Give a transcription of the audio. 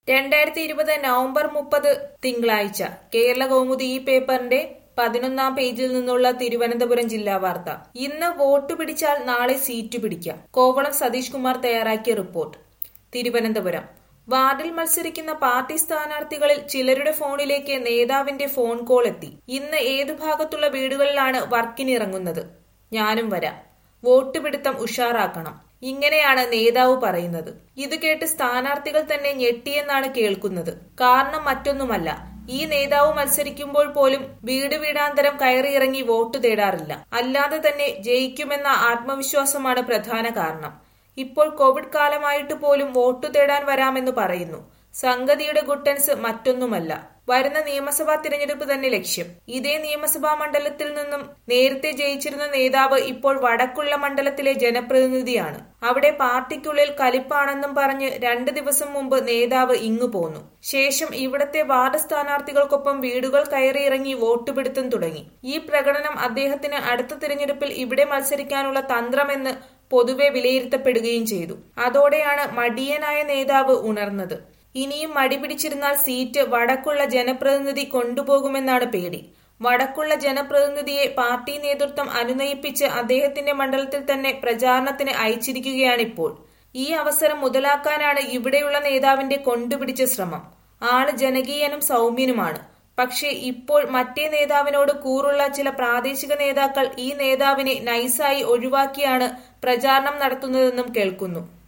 രണ്ടായിരത്തി ഇരുപത് നവംബർ മുപ്പത് തിങ്കളാഴ്ച കേരള കൗമുദി ഈ പേപ്പറിന്റെ പതിനൊന്നാം പേജിൽ നിന്നുള്ള തിരുവനന്തപുരം ജില്ലാ വാർത്ത ഇന്ന് വോട്ട് പിടിച്ചാൽ നാളെ സീറ്റ് പിടിക്കാം കോവളം സതീഷ് കുമാർ തയ്യാറാക്കിയ റിപ്പോർട്ട് തിരുവനന്തപുരം വാർഡിൽ മത്സരിക്കുന്ന പാർട്ടി സ്ഥാനാർത്ഥികളിൽ ചിലരുടെ ഫോണിലേക്ക് നേതാവിന്റെ ഫോൺ കോൾ എത്തി ഇന്ന് ഏതു ഭാഗത്തുള്ള വീടുകളിലാണ് വർക്കിനിറങ്ങുന്നത് ഞാനും വരാം വോട്ട് പിടുത്തം ഉഷാറാക്കണം ഇങ്ങനെയാണ് നേതാവ് പറയുന്നത് ഇത് കേട്ട് സ്ഥാനാർത്ഥികൾ തന്നെ ഞെട്ടിയെന്നാണ് കേൾക്കുന്നത് കാരണം മറ്റൊന്നുമല്ല ഈ നേതാവ് മത്സരിക്കുമ്പോൾ പോലും വീട് വീടാന്തരം കയറിയിറങ്ങി വോട്ട് തേടാറില്ല അല്ലാതെ തന്നെ ജയിക്കുമെന്ന ആത്മവിശ്വാസമാണ് പ്രധാന കാരണം ഇപ്പോൾ കോവിഡ് കാലമായിട്ട് പോലും വോട്ടു തേടാൻ വരാമെന്ന് പറയുന്നു സംഗതിയുടെ ഗുട്ടൻസ് മറ്റൊന്നുമല്ല വരുന്ന നിയമസഭാ തിരഞ്ഞെടുപ്പ് തന്നെ ലക്ഷ്യം ഇതേ നിയമസഭാ മണ്ഡലത്തിൽ നിന്നും നേരത്തെ ജയിച്ചിരുന്ന നേതാവ് ഇപ്പോൾ വടക്കുള്ള മണ്ഡലത്തിലെ ജനപ്രതിനിധിയാണ് അവിടെ പാർട്ടിക്കുള്ളിൽ കലിപ്പാണെന്നും പറഞ്ഞ് രണ്ട് ദിവസം മുമ്പ് നേതാവ് ഇങ്ങു പോന്നു ശേഷം ഇവിടത്തെ വാർഡ് സ്ഥാനാർത്ഥികൾക്കൊപ്പം വീടുകൾ കയറിയിറങ്ങി വോട്ട് പിടുത്തം തുടങ്ങി ഈ പ്രകടനം അദ്ദേഹത്തിന് അടുത്ത തിരഞ്ഞെടുപ്പിൽ ഇവിടെ മത്സരിക്കാനുള്ള തന്ത്രമെന്ന് പൊതുവെ വിലയിരുത്തപ്പെടുകയും ചെയ്തു അതോടെയാണ് മടിയനായ നേതാവ് ഉണർന്നത് ഇനിയും മടി പിടിച്ചിരുന്നാൽ സീറ്റ് വടക്കുള്ള ജനപ്രതിനിധി കൊണ്ടുപോകുമെന്നാണ് പേടി വടക്കുള്ള ജനപ്രതിനിധിയെ പാർട്ടി നേതൃത്വം അനുനയിപ്പിച്ച് അദ്ദേഹത്തിന്റെ മണ്ഡലത്തിൽ തന്നെ പ്രചാരണത്തിന് അയച്ചിരിക്കുകയാണിപ്പോൾ ഈ അവസരം മുതലാക്കാനാണ് ഇവിടെയുള്ള നേതാവിന്റെ കൊണ്ടുപിടിച്ച ശ്രമം ആള് ജനകീയനും സൗമ്യനുമാണ് പക്ഷേ ഇപ്പോൾ മറ്റേ നേതാവിനോട് കൂറുള്ള ചില പ്രാദേശിക നേതാക്കൾ ഈ നേതാവിനെ നൈസായി ഒഴിവാക്കിയാണ് പ്രചാരണം നടത്തുന്നതെന്നും കേൾക്കുന്നു